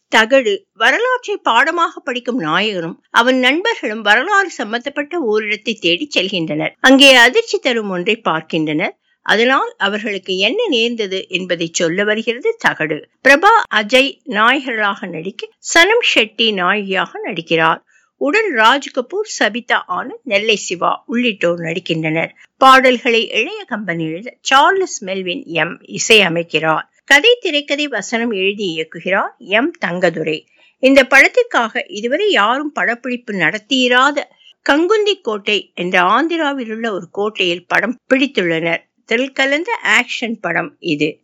தகடு வரலாற்றை பாடமாக படிக்கும் நாயகனும் அவன் நண்பர்களும் வரலாறு சம்பந்தப்பட்ட ஓரிடத்தை தேடி செல்கின்றனர் அங்கே அதிர்ச்சி தரும் ஒன்றை பார்க்கின்றனர் அதனால் அவர்களுக்கு என்ன நேர்ந்தது என்பதை சொல்ல வருகிறது தகடு பிரபா அஜய் நாயகர்களாக நடிக்க சனம் ஷெட்டி நாயகியாக நடிக்கிறார் உடன் ராஜ் கபூர் சபிதா ஆனந்த் நெல்லை சிவா உள்ளிட்டோர் நடிக்கின்றனர் பாடல்களை இளைய கம்பன் எழுத சார்லஸ் மெல்வின் எம் இசையமைக்கிறார் கதை திரைக்கதை வசனம் எழுதி இயக்குகிறார் எம் தங்கதுரை இந்த படத்திற்காக இதுவரை யாரும் படப்பிடிப்பு நடத்தியிராத கங்குந்தி கோட்டை என்ற ஆந்திராவில் உள்ள ஒரு கோட்டையில் படம் பிடித்துள்ளனர் தில் கலந்த ஆக்ஷன் படம் இது